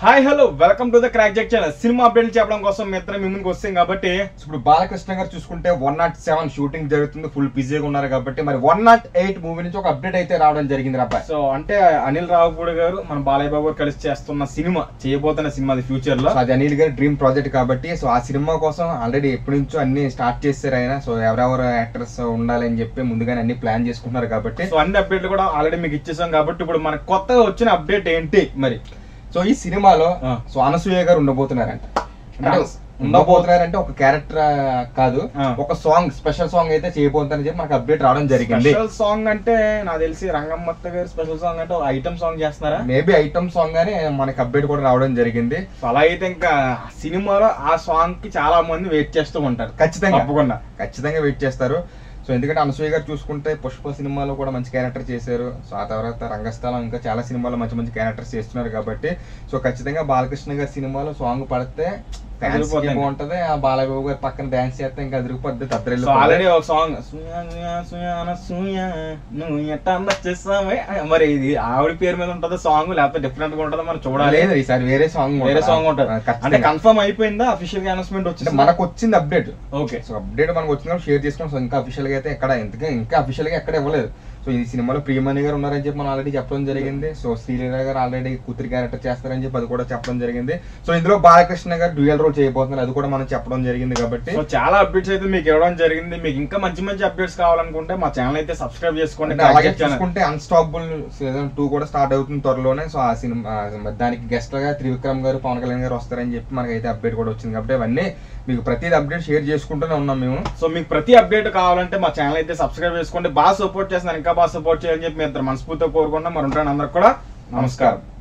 Hi hello welcome to the Crack Jack channel cinema update చెప్పడం కోసం మీ ఇద్దరం మీ ముందుకు వస్తాం కాబట్టి ఇప్పుడు బాలకృష్ణ గారు చూసుకుంటే వన్ నాట్ సెవెన్ షూటింగ్ జరుగుతుంది ఫుల్ బిజీగా ఉన్నారు కాబట్టి మరి వన్ నాట్ ఎయిట్ మూవీ నుంచి ఒక అప్డేట్ అయితే రావడం జరిగింది అబ్బాయి సో అంటే అనిల్ రావుపూడి గారు మన బాలయ్య బాబు గారు కలిసి చేస్తున్న సినిమా చేయబోతున్న సినిమా అది ఫ్యూచర్ లో సో అది అనిల్ గారి డ్రీమ్ ప్రాజెక్ట్ కాబట్టి సో ఆ సినిమా కోసం ఆల్రెడీ ఎప్పటి నుంచో అన్ని స్టార్ట్ చేశారు ఆయన సో ఎవరెవరు యాక్టర్స్ ఉండాలని చెప్పి ముందుగానే అన్ని ప్లాన్ చేసుకుంటున్నారు కాబట్టి సో అన్ని అప్డేట్లు కూడా ఆల్రెడీ మీకు ఇచ్చేసాం కాబట్టి ఇప్పుడు మనకు కొత్తగా వచ్చిన అప్డేట్ ఏంటి మరి సో ఈ సినిమాలో ఆ. సో అనసూయ గారు ఉండబోతున్నారంట అంటే అన- ఉండబోతున్నారంటే ఒక క్యారెక్టర్ కాదు ఆ. ఒక సాంగ్ స్పెషల్ సాంగ్ అయితే చేయబోతున్నారని చెప్పి మనకు అప్డేట్ రావడం జరిగింది స్పెషల్ సాంగ్ అంటే నాకు తెలిసి రంగమ్మత్త గారు స్పెషల్ సాంగ్ అంటే ఒక ఐటమ్ సాంగ్ చేస్తున్నారా మేబీ ఐటమ్ సాంగ్ గానీ మనకి అప్డేట్ కూడా రావడం జరిగింది సో అలా అయితే ఇంకా సినిమాలో ఆ సాంగ్ కి చాలా మంది వెయిట్ చేస్తూ ఉంటారు ఖచ్చితంగా తప్పకుండా ఖచ్చితంగా వెయిట్ చేస్తారు సో ఎందుకంటే అనసూయ గారు చూసుకుంటే పుష్ప సినిమాలో కూడా మంచి క్యారెక్టర్ చేశారు సో ఆ తర్వాత రంగస్థలం ఇంకా చాలా సినిమాలో మంచి మంచి క్యారెక్టర్స్ చేస్తున్నారు కాబట్టి సో ఖచ్చితంగా బాలకృష్ణ గారి సినిమాలో సాంగ్ పడితే ఫ్యాన్స్ అదిరిపోతుంది. బాగుంటది ఆ బాలబాబు గారి పక్కన డాన్స్ చేస్తే ఇంకా అదిరిపోద్ది సో తద్దరిల్లు ఆల్రెడీ ఒక సాంగ్ సూయా సూయా సూయా అన సూయా నువ్వు ఎట్టా చేస్తావే మరి ఇది ఆవిడ పేరు మీద ఉంటుందో సాంగ్ లేకపోతే డిఫరెంట్ గా ఉంటుందో మనం చూడాలి లేదు ఈసారి వేరే సాంగ్ వేరే సాంగ్ ఉంటుంది అంటే కన్ఫర్మ్ అయిపోయిందా అఫీషియల్ గా అనౌన్స్మెంట్ అంటే వచ్చింది మనకు వచ్చింది అప్డేట్ ఓకే సో అప్డేట్ మనకు వచ్చిన షేర్ చేసుకుని సో ఇంకా అఫీషియల్ గా అయితే ఎక్కడ ఇంకా ఇంకా అఫీషియల్ గా ఎక్కడ ఇవ్వలేదు సో ఈ సినిమాలో ప్రియమణి గారు ఉన్నారని చెప్పి మనం ఆల్రెడీ చెప్పడం జరిగింది సో శ్రీలీల గారు ఆల్రెడీ కూతురి క్యారెక్టర్ చేస్తారని చెప్పి అది కూడా చెప్పడం జరిగింది సో ఇందులో బాలకృష్ణ గారు డ్యూయల్ రోల్ చేయబోతున్నారు అది కూడా మనం చెప్పడం జరిగింది కాబట్టి సో చాలా అప్డేట్స్ అయితే మీకు ఇవ్వడం జరిగింది మీకు ఇంకా మంచి మంచి అప్డేట్స్ కావాలనుకుంటే మా ఛానల్ అయితే సబ్స్క్రైబ్ చేసుకోండి అంటే అలాగే Crack Jack channel. చూసుకుంటే అన్స్టాపబుల్ సీజన్ టూ కూడా స్టార్ట్ అవుతుంది త్వరలోనే సో ఆ సినిమా దానికి గెస్ట్ గా త్రివిక్రమ్ గారు పవన్ కళ్యాణ్ గారు వస్తారని చెప్పి మనకైతే అప్డేట్ కూడా వచ్చింది కాబట్టి అవన్నీ మీకు ప్రతి అప్డేట్ షేర్ చేసుకుంటూనే ఉన్నాం మేము సో మీకు ప్రతి అప్డేట్ కావాలంటే మా ఛానల్ అయితే సబ్స్క్రైబ్ చేసుకోండి బాగా సపోర్ట్ చేస్తున్నారు ఇంకా బాగా సపోర్ట్ చేయాలని చెప్పి మీ ఇద్దరు మనస్ఫూర్తిగా కోరుకుంటున్నాం మరి ఉంటాను అందరికి కూడా నమస్కారం